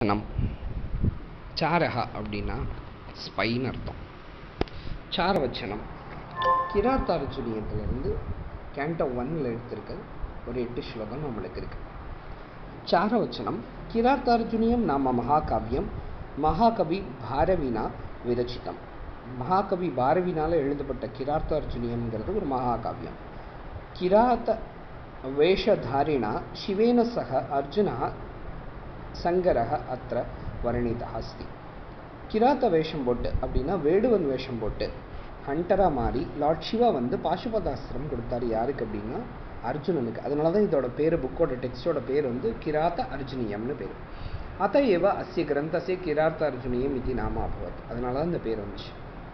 நம் சாரஹா அப்படின்னா ஸ்பைன்னு அர்த்தம் சாரவச்சனம் கிராத்தார்ஜுனியத்திலிருந்து கேண்டோ ஒன்னில் எடுத்திருக்க ஒரு எட்டு ஸ்லோகம் நம்மளுக்கு இருக்கு சாரவச்சனம் கிராத்தார்ஜுனியம் நாம மகாகாவியம் மகாகவி பாரவினா விரச்சிதம் மகாகவி பாரவினால் எழுதப்பட்ட கிராத்தார்ஜுனியம்ங்கிறது ஒரு மகாகாவியம் கிராத்த வேஷதாரிணா சிவேன சக அர்ஜுனா சங்கரக அத்திர வர்ணிதா அஸ்தி கிராத்த வேஷம் போட்டு அப்படின்னா வேடுவன் வேஷம் போட்டு ஹண்டரா மாறி லார்ட் சிவா வந்து பாசுபதாஸ்திரம் கொடுத்தாரு யாருக்கு அப்படின்னா அர்ஜுனனுக்கு அதனால தான் இதோட பேர் புக்கோட டெக்ஸ்டோட பேர் வந்து கிராத்த அர்ஜுனியம்னு பேர் அத்த ஏவ அஸ்ய கிரந்தசே கிராத்த அர்ஜுனியம் இது நாம அபவத் அதனால தான் இந்த பேர் வந்துச்சு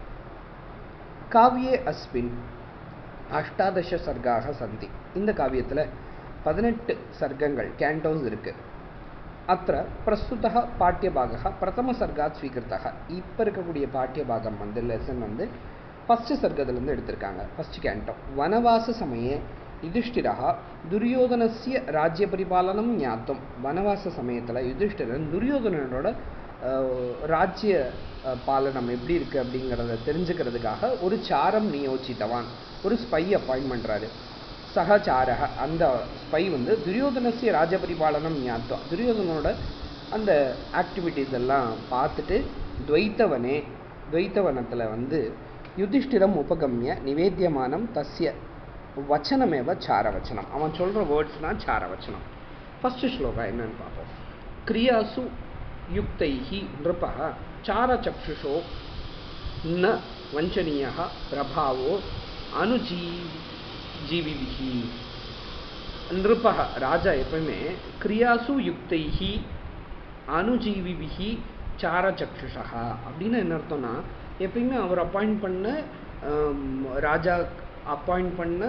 காவியே அஸ்மின் அஷ்டாதச சர்க்காக சந்தி இந்த காவியத்தில் பதினெட்டு சர்க்கங்கள் கேண்டோஸ் இருக்கு அத்த பிரஸ்துத பாட்டியபாக பிரதம சர்க்காத் ஸ்வீகிருத்தக இப்போ இருக்கக்கூடிய பாட்டியபாகம் வந்து லெசன் வந்து ஃபஸ்ட்டு சர்க்கத்திலேருந்து எடுத்திருக்காங்க ஃபஸ்ட் கேண்டோ வனவாச சமயே யுதிஷ்டிரா துரியோதனசிய ராஜ்ய பரிபாலனம் ஞாத்தம் வனவாச சமயத்தில் யுதிஷ்டிரன் துரியோதனனோட ராஜ்ய பாலனம் எப்படி இருக்கு அப்படிங்கிறத தெரிஞ்சுக்கிறதுக்காக ஒரு சாரம் நியோசித்தவான் ஒரு ஸ்பை அப்பாயிண்ட் பண்ணுறாரு சகச்சாரக அந்த ஸ்பை வந்து துரியோதனசிய ராஜபரிபாலனம் ஞாத்தம் துரியோதனோட அந்த ஆக்டிவிட்டீஸ் எல்லாம் பார்த்துட்டு துவைத்தவனே துவைத்தவனத்தில் வந்து யுதிஷ்டிரம் உபகம்ய நிவேத்தியமானம் தஸ்ய வச்சனமேவ சாரவச்சனம் அவன் சொல்கிற வேர்ட்ஸ்னால் சாரவச்சனம் ஃபஸ்ட்டு ஸ்லோகா என்னன்னு பார்ப்போம் கிரியாசு யுக்தைஹி நிருபः சாரச்சक्षुषो ந வஞ்சனீயः பிரபாவோ அனுஜீ ஜீவிபிகி நிருபக ராஜா எப்பவுமே கிரியாசு யுக்தைஹி அனுஜீவிபிகி சாரச்சக்ஷுஷா அப்படின்னு என்ன அர்த்தம்னா எப்பயுமே அவர் அப்பாயிண்ட் பண்ண ராஜா அப்பாயிண்ட் பண்ண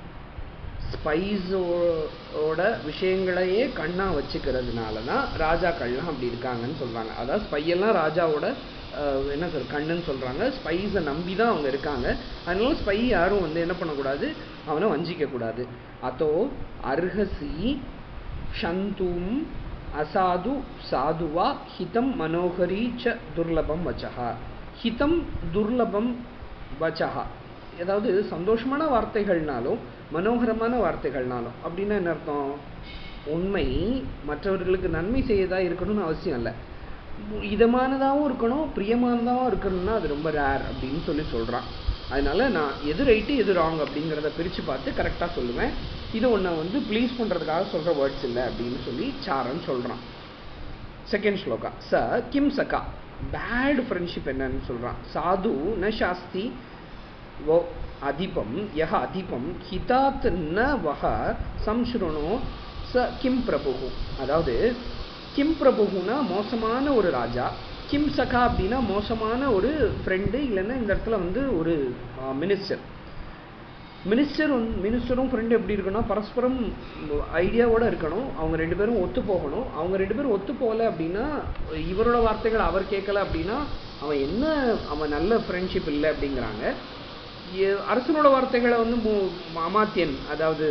ஸ்பைஸோட விஷயங்களையே கண்ணாக வச்சுக்கிறதுனால தான் ராஜாக்கள்லாம் அப்படி இருக்காங்கன்னு சொல்கிறாங்க அதாவது ஸ்பையெல்லாம் ராஜாவோட என்ன சொல் கண்ணுன்னு சொல்கிறாங்க ஸ்பைஸை நம்பி தான் அவங்க இருக்காங்க அதனால ஸ்பை யாரும் வந்து என்ன பண்ணக்கூடாது அவனை வஞ்சிக்கக்கூடாது அதோ அர்ஹசி ஷந்தும் அசாது சாதுவா ஹிதம் மனோகரி ச துர்லபம் வச்சகா ஹிதம் துர்லபம் வச்சகா ஏதாவது சந்தோஷமான வார்த்தைகள்னாலும் மனோகரமான வார்த்தைகள்னாலும் அப்படின்னா என்ன அர்த்தம் உண்மை மற்றவர்களுக்கு நன்மை செய்யதா இருக்கணும்னு அவசியம் இல்லை இதமானதாகவும் இருக்கணும் பிரியமானதாகவும் இருக்கணும்னா அது ரொம்ப ரேர் அப்படின்னு சொல்லி சொல்கிறான் அதனால நான் எது ரைட்டு எது ராங் அப்படிங்கிறத பிரித்து பார்த்து கரெக்டாக சொல்லுவேன் இது ஒன்றை வந்து ப்ளீஸ் பண்ணுறதுக்காக சொல்கிற வேர்ட்ஸ் இல்லை அப்படின்னு சொல்லி சாரன் சொல்கிறான் செகண்ட் ஸ்லோகா ச கிம் சகா பேட் ஃப்ரெண்ட்ஷிப் என்னன்னு சொல்கிறான் சாது ந சாஸ்தி வோ அதிபம் யஹ அதிபம் ஹிதாத் ந வஹ சம்ஸ்ருணோ ச கிம் பிரபு அதாவது கிம் பிரபுனா மோசமான ஒரு ராஜா கிம் சகா அப்படின்னா மோசமான ஒரு ஃப்ரெண்டு இல்லைன்னா இந்த இடத்துல வந்து ஒரு மினிஸ்டர் மினிஸ்டர் மினிஸ்டரும் ஃப்ரெண்டு எப்படி இருக்கணும் பரஸ்பரம் ஐடியாவோட இருக்கணும் அவங்க ரெண்டு பேரும் ஒத்து போகணும் அவங்க ரெண்டு பேரும் ஒத்து போகல அப்படின்னா இவரோட வார்த்தைகள் அவர் கேட்கல அப்படின்னா அவன் என்ன அவன் நல்ல ஃப்ரெண்ட்ஷிப் இல்லை அப்படிங்கிறாங்க அரசனோட வார்த்தைகளை வந்து அமாத்தியன் அதாவது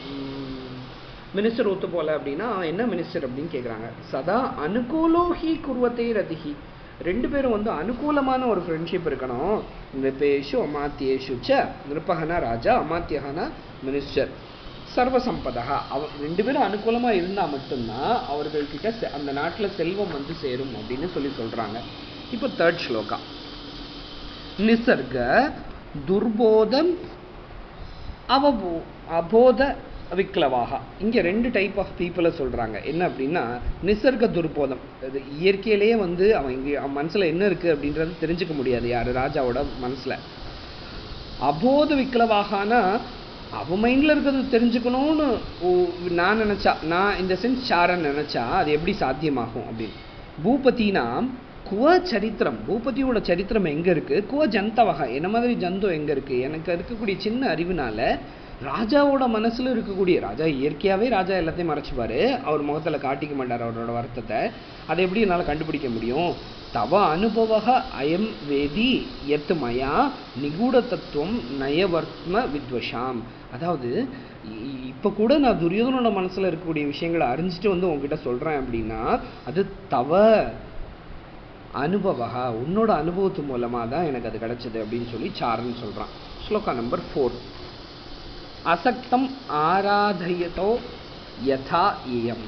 மினிஸ்டர் ஒத்து போல அப்படின்னா என்ன மினிஸ்டர் அப்படின்னு கேட்குறாங்க சதா அனுகூலோஹி குருவத்தை ரதிஹி ரெண்டு பேரும் வந்து அனுகூலமான ஒரு ஃப்ரெண்ட்ஷிப் இருக்கணும் நிருபேஷு அமாத்தியேஷு ச நிருப்பகனா ராஜா அமாத்தியகனா மினிஸ்டர் சர்வசம்பதா அவ ரெண்டு பேரும் அனுகூலமாக இருந்தால் மட்டும்தான் அவர்கள்கிட்ட அந்த நாட்டில் செல்வம் வந்து சேரும் அப்படின்னு சொல்லி சொல்கிறாங்க இப்போ தேர்ட் ஸ்லோகா நிசர்க துர்போதம் அவபோ அபோத விக்லவாக இங்கே ரெண்டு டைப் ஆஃப் பீப்புளை சொல்கிறாங்க என்ன அப்படின்னா நிசர்க துர்போதம் அது இயற்கையிலேயே வந்து அவன் இங்கே அவன் மனசில் என்ன இருக்குது அப்படின்றது தெரிஞ்சுக்க முடியாது யார் ராஜாவோட மனசில் அபோத விக்லவாகனா அவன் மைண்டில் இருக்கிறது தெரிஞ்சுக்கணும்னு நான் நினச்சா நான் இந்த சென்ஸ் சாரன் நினச்சா அது எப்படி சாத்தியமாகும் அப்படின்னு பூபதினாம் குவ சரித்திரம் பூபதியோட சரித்திரம் எங்கே இருக்குது குவ ஜந்தவகா என்ன மாதிரி ஜந்து எங்கே இருக்குது எனக்கு இருக்கக்கூடிய சின்ன அறிவுனால ராஜாவோட மனசில் இருக்கக்கூடிய ராஜா இயற்கையாகவே ராஜா எல்லாத்தையும் மறைச்சிப்பார் அவர் முகத்தில் காட்டிக்க மாட்டார் அவரோட வருத்தத்தை அதை எப்படி என்னால் கண்டுபிடிக்க முடியும் தவ அனுபவ அயம் வேதி எத் மயா நிகூட தத்துவம் நயவர்த்ம வித்வஷாம் அதாவது இ- இப்ப கூட நான் துரியோதனோட மனசுல இருக்கக்கூடிய விஷயங்களை அறிஞ்சிட்டு வந்து உங்ககிட்ட சொல்றேன் அப்படின்னா அது தவ அனுபவா உன்னோட அனுபவத்து மூலமா தான் எனக்கு அது கிடைச்சது அப்படின்னு சொல்லி சாரன் சொல்றான் ஸ்லோகா நம்பர் ஃபோர் அசக்தம் ஆராதயதோ யதா இயம்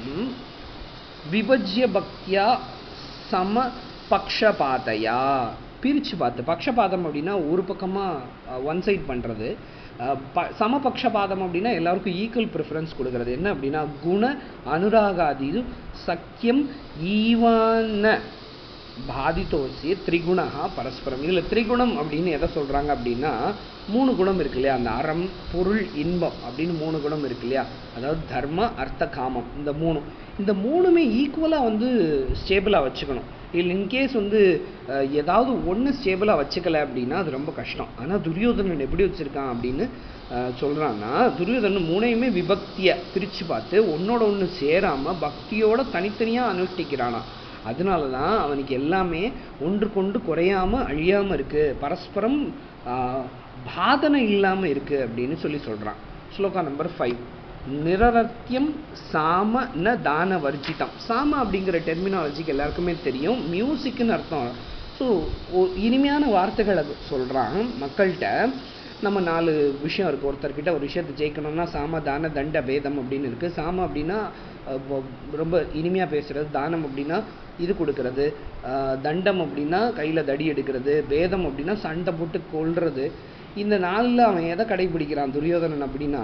விபஜ்ய பக்தியா சம பக்ஷபாதையா பிரிச்சு பார்த்து பக்ஷபாதம் அப்படின்னா ஒரு பக்கமா ஒன் சைட் பண்றது அஹ், ப- சமபக்ஷபாதம் அப்படின்னா எல்லாருக்கும் ஈக்குவல் ப்ரிஃபரன்ஸ் கொடுக்கறது என்ன அப்படின்னா குண அனுராகாதி சக்கியம் ஈவான பாதித்தோசி திரிகுணா பரஸ்பரம் இதுல திரிகுணம் அப்படின்னு எதை சொல்றாங்க அப்படின்னா மூணு குணம் இருக்கு இல்லையா அந்த அறம் பொருள் இன்பம் அப்படின்னு மூணு குணம் இருக்கு இல்லையா அதாவது தர்ம அர்த்த காமம் இந்த மூணு இந்த மூணுமே ஈக்குவலா வந்து ஸ்டேபிளா வச்சுக்கணும் இல்லை இன்கேஸ் வந்து அஹ், ஏதாவது ஒண்ணு ஸ்டேபிளா வச்சுக்கல அப்படின்னா அது ரொம்ப கஷ்டம் ஆனா துரியோதனன் எப்படி வச்சிருக்கான் அப்படின்னு அஹ், சொல்றான்னா துரியோதனன் மூணையுமே விபக்திய பிரிச்சு பார்த்து ஒன்னோட ஒண்ணு சேராம பக்தியோட தனித்தனியா அனுஷ்டிக்கிறானா அதனால தான் அவனுக்கு எல்லாமே ஒன்றுக்கொன்று குறையாம அழியாம இருக்கு பரஸ்பரம் ஆஹ், பாதனை இல்லாம இருக்கு அப்படின்னு சொல்லி சொல்றான் ஸ்லோகா நம்பர் ஃபைவ் நிரரத்தியம் சாம ந தான வர்ஜிதம் சாம அப்படிங்கிற டெர்மினாலஜிக்கு எல்லாருக்குமே தெரியும் மியூசிக்னு அர்த்தம் ஸோ இனிமையான வார்த்தைகளை சொல்றான் மக்கள்கிட்ட நம்ம நாலு விஷயம் இருக்கு ஒருத்தர்கிட்ட ஒரு விஷயத்தை ஜெயிக்கணும்னா சாம தான தண்ட பேதம் அப்படின்னு இருக்கு சாம அப்படின்னா அஹ், பொ- ரொம்ப இனிமையா பேசுறது தானம் அப்படின்னா இது கொடுக்கறது அஹ், தண்டம் அப்படின்னா கையில தடி எடுக்கிறது பேதம் அப்படின்னா சண்டை போட்டு கொல்றது இந்த நாள்ல அவன் எதை கடைபிடிக்கிறான் துரியோதனன் அப்படின்னா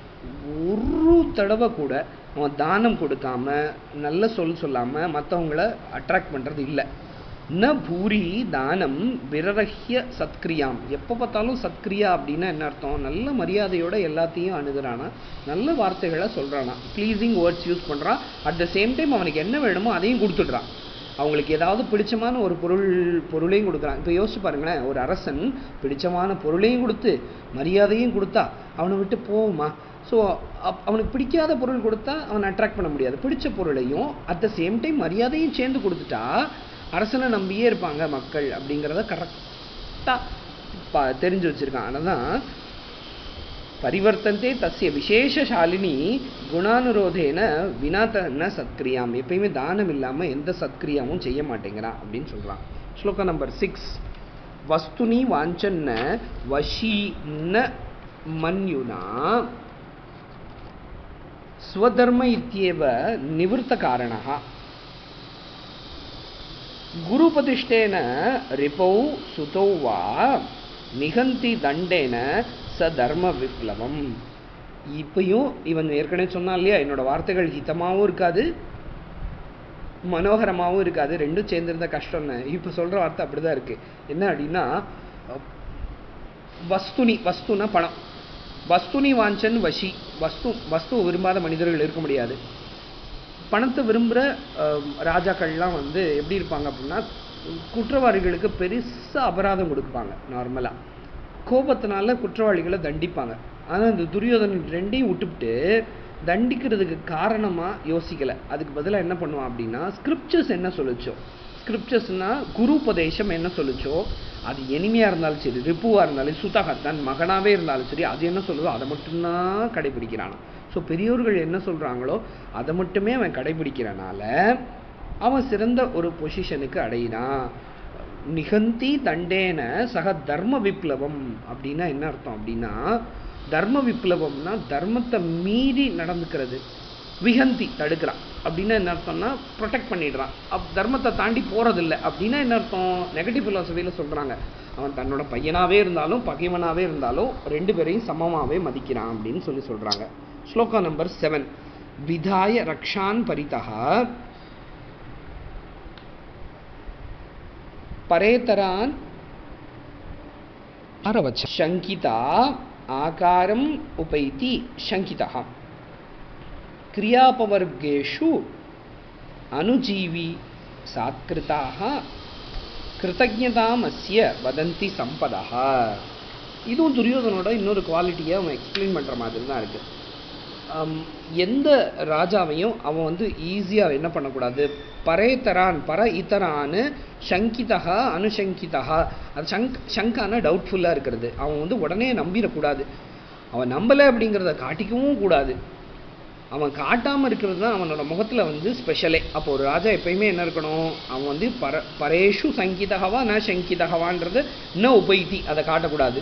ஒரு தடவை கூட அவன் தானம் கொடுக்காம நல்ல சொல் சொல்லாம மத்தவங்கள அட்ராக்ட் பண்றது இல்ல ந பூரி தானம் விரரஹ்ய சத்கிரியாம் எப்போ பார்த்தாலும் சத்கிரியா அப்படின்னா என்ன அர்த்தம் நல்ல மரியாதையோட எல்லாத்தையும் அணுகுறானா நல்ல வார்த்தைகளை சொல்றானா ப்ளீஸிங் வேர்ட்ஸ் யூஸ் பண்றான் அட் த சேம் டைம் அவனுக்கு என்ன வேணுமோ அதையும் கொடுத்துடுறான் அவங்களுக்கு ஏதாவது பிடிச்சமான ஒரு பொருள் பொருளையும் கொடுக்குறான் இப்போ யோசிச்சு பாருங்களேன் ஒரு அரசன் பிடிச்சமான பொருளையும் கொடுத்து மரியாதையும் கொடுத்தா அவனை விட்டு போகுமா ஸோ அவனுக்கு பிடிக்காத பொருள் கொடுத்தா அவனை அட்ராக்ட் பண்ண முடியாது பிடிச்ச பொருளையும் அட் த சேம் டைம் மரியாதையும் சேர்ந்து கொடுத்துட்டா அரசனை நம்பியே இருப்பாங்க மக்கள் அப்படிங்கிறத கரெக்டாக தெரிஞ்சு வச்சிருக்கான் அதனால பரிவர்த்தந்தே தஸ்ய விசேஷசாலினி குணானுரோதேன வினாத ந சத்கிரியாம் எப்பயுமே தானம் இல்லாம எந்த சத்கிரியாவும் செய்ய மாட்டேங்கிறான் அப்படின்னு சொல்றான் ஸ்லோகா நம்பர் சிக்ஸ் வஸ்துனி வாஞ்சன்ன வஷி ந மன்யுனா ஸ்வதர்ம இத்தியேவ நிவர்த்த காரணः குருபதிஷ்டேன ரிபௌ சுதௌ வா நிகந்தி தண்டேன ச தர்ம விப்ளவம் இப்பயும் இவன் ஏற்கனவே சொன்னான் இல்லையா என்னோட வார்த்தைகள் ஹிதமாவும் இருக்காது மனோகரமாவும் இருக்காது ரெண்டும் சேர்ந்திருந்த கஷ்டம்னு இப்ப சொல்ற வார்த்தை அப்படிதான் இருக்கு என்ன அப்படின்னா அஹ், வஸ்துனி வஸ்துனா பணம் வஸ்துனி வாஞ்சன் வஷி வஸ்து வஸ்து விரும்பாத மனிதர்கள் இருக்க முடியாது பணத்தை விரும்புகிற ராஜாக்கள்லாம் வந்து எப்படி இருப்பாங்க அப்படின்னா குற்றவாளிகளுக்கு பெருசா அபராதம் கொடுப்பாங்க நார்மலா கோபத்தினால குற்றவாளிகளை தண்டிப்பாங்க ஆனா இந்த துரியோதனன் ரெண்டையும் விட்டுவிட்டு தண்டிக்கிறதுக்கு காரணமா யோசிக்கல அதுக்கு பதிலா என்ன பண்ணுவான் அப்படின்னா ஸ்கிரிப்சர்ஸ் என்ன சொல்லுச்சோ ஸ்கிரிப்சர்ஸ்னா குரு உபதேசம் என்ன சொல்லுச்சோ அது எளிமையா இருந்தாலும் சரி ரிப்புவா இருந்தாலும் சுதகா தன் மகனாவே இருந்தாலும் சரி அது என்ன சொல்லுதோ அதை மட்டும்தான் கடைபிடிக்கிறானா ஸோ பெரியோர்கள் என்ன சொல்றாங்களோ அதை மட்டுமே அவன் கடைபிடிக்கிறனால அவன் சிறந்த ஒரு பொசிஷனுக்கு அடையிறான் நிகந்தி தண்டேன சக தர்ம விப்ளவம் அப்படின்னா என்ன அர்த்தம் அப்படின்னா தர்ம விப்ளவம்னா தர்மத்தை மீறி நடந்துக்கிறது விகந்தி தடுக்கிறான் அப்படின்னா என்ன அர்த்தம்னா ப்ரொடெக்ட் பண்ணிடுறான் அப் தர்மத்தை தாண்டி போறதில்ல அப்படின்னா என்ன அர்த்தம் நெகட்டிவ் பிலாசபியில சொல்றாங்க அவன் தன்னோட பையனாவே இருந்தாலும் பகைவனாவே இருந்தாலும் ரெண்டு பேரையும் சமமாவே மதிக்கிறான் அப்படின்னு சொல்லி சொல்றாங்க ஸ்லோகா நம்பர் செவன் விதாய ரக்ஷான் பரிதா பரேதரான் அரவச்ச சங்கிதா ஆகாரம் உபைதி சங்கிதா क्रियापवर्गेषु अनुजीवी सात्कृताः கிருத்தஜதாமஸ்ய வதந்தி சம்பதா இதுவும் துரியோதனோட இன்னொரு குவாலிட்டியை அவன் எக்ஸ்பிளைன் பண்ற மாதிரி தான் இருக்கு ஹம், எந்த ராஜாவையும் அவன் வந்து ஈஸியாக என்ன பண்ணக்கூடாது பரேத்தரான் பர இத்தரான்னு சங்கிதா அனுசங்கிதா அது சங்க் சங்கான டவுட்ஃபுல்லாக இருக்கிறது அவன் வந்து உடனே நம்பிடக்கூடாது அவன் நம்பலை அப்படிங்கிறத காட்டிக்கவும் கூடாது அவன் காட்டாமல் இருக்கிறது தான் அவனோட முகத்தில் வந்து ஸ்பெஷலே அப்போ ஒரு ராஜா எப்பயுமே என்ன இருக்கணும் அவன் வந்து பர பரேஷு சங்கிதகவா ந சங்கிதகவான்றது ந உபைத்தி அதை காட்டக்கூடாது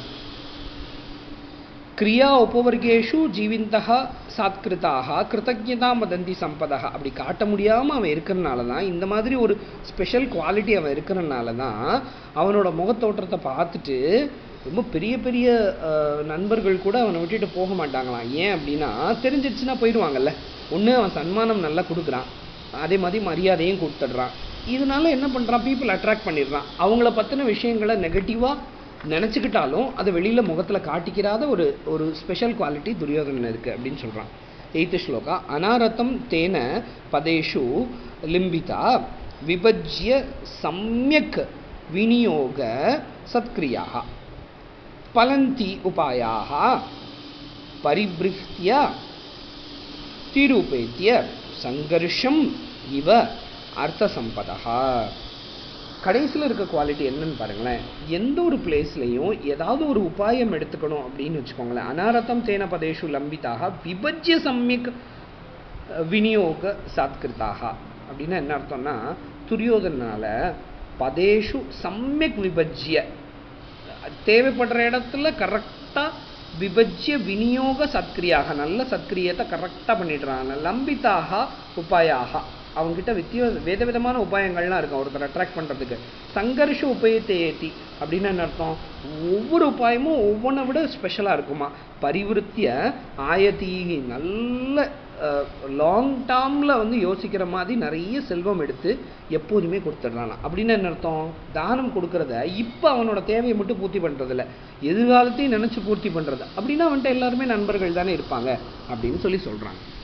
கிரியா உபவர்கேஷு ஜீவிந்தக சாத்கிருதாக கிருத்தஜதா மதந்தி சம்பதா அப்படி காட்ட முடியாமல் அவன் இருக்கிறனால தான் இந்த மாதிரி ஒரு ஸ்பெஷல் குவாலிட்டி அவன் இருக்கிறனால தான் அவனோட முகத்தோற்றத்தை பார்த்துட்டு ரொம்ப பெரிய பெரிய அஹ், நண்பர்கள் கூட அவனை விட்டுட்டு போக மாட்டாங்களாம் ஏன் அப்படின்னா தெரிஞ்சிடுச்சுன்னா போயிடுவாங்கல்ல ஒன்று அவன் சன்மானம் நல்லா கொடுக்குறான் அதே மாதிரி மரியாதையும் கொடுத்துட்றான் இதனால என்ன பண்ணுறான் பீப்புள் அட்ராக்ட் பண்ணிடுறான் அவங்கள பற்றின விஷயங்களை நெகட்டிவாக நினச்சிக்கிட்டாலும் அதை வெளியில் முகத்தில் காட்டிக்கிறாத ஒரு ஒரு ஸ்பெஷல் குவாலிட்டி துரியோதனன் இருக்குது அப்படின்னு சொல்கிறான் எய்த்து ஸ்லோகா அனாரதம் தேன பதேஷு லிம்பிதா விபஜ்ய சம்யக் விநியோக சத்கிரியாக பலந்தி உபாயாக பரிபிருஹ்ய திரூபேத்திய சங்கர்ஷம் இவ அர்த்தசம்பதா கடைசியில் இருக்க குவாலிட்டி என்னன்னு பாருங்களேன் எந்த ஒரு பிளேஸ்லையும் ஏதாவது ஒரு உபாயம் எடுத்துக்கணும் அப்படின்னு வச்சுக்கோங்களேன் அனாரதம் தேன பதேஷு லம்பிதாக விபஜ்ய சம்யக் அஹ், விநியோக சாத்கிருத்தாக அப்படின்னா என்ன அர்த்தம்னா துரியோதனால பதேஷு சம்யக் விபஜ்ய தேவைப்படுற இடத்துல கரெக்டாக விபஜ்ய விநியோக சத்கிரியாக நல்ல சத்கிரியத்தை கரெக்டாக பண்ணிடுறாங்க லம்பிதாக உபாயாக அவங்ககிட்ட வித்திய வித விதமான உபாயங்கள்லாம் இருக்கும் ஒருத்தர் அட்ராக்ட் பண்ணுறதுக்கு சங்கர்ஷ உபயத்தை ஏத்தி அப்படின்னு என்ன அர்த்தம் ஒவ்வொரு உபாயமும் ஒவ்வொன்றை விட ஸ்பெஷலாக இருக்குமா பரிவிருத்திய ஆயத்தீகி நல்ல லாங் டேர்மில் வந்து யோசிக்கிற மாதிரி நிறைய செல்வம் எடுத்து எப்போதுமே கொடுத்துட்றானா அப்படின்னு என்ன அர்த்தம் தானம் கொடுக்கறத இப்போ அவனோட தேவையை மட்டும் பூர்த்தி பண்ணுறதில்ல எதிர்காலத்தையும் நினச்சி பூர்த்தி பண்ணுறது அப்படின்னா வந்துட்டு எல்லாருமே நண்பர்கள் தானே இருப்பாங்க அப்படின்னு சொல்லி சொல்கிறாங்க